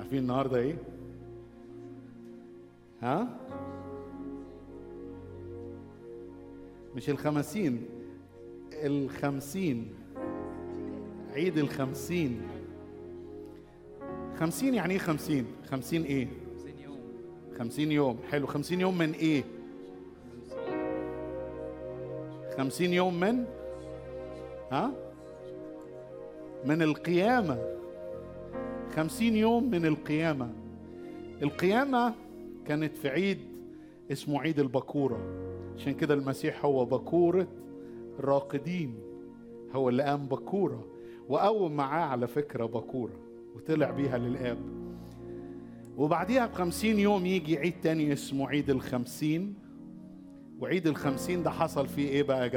عارفين النهارده ايه ها مش الخمسين الخمسين عيد الخمسين خمسين يعني ايه خمسين خمسين ايه 50 يوم خمسين يوم حلو خمسين يوم من ايه من صلب خمسين يوم من ها من القيامة خمسين يوم من القيامة القيامة كانت في عيد اسمه عيد البكورة عشان كده المسيح هو بكورة الراقدين هو اللي قام بكورة وقوم معاه على فكرة بكورة وطلع بيها للآب وبعديها بخمسين يوم يجي عيد تاني اسمه عيد الخمسين وعيد الخمسين ده حصل فيه ايه بقى يا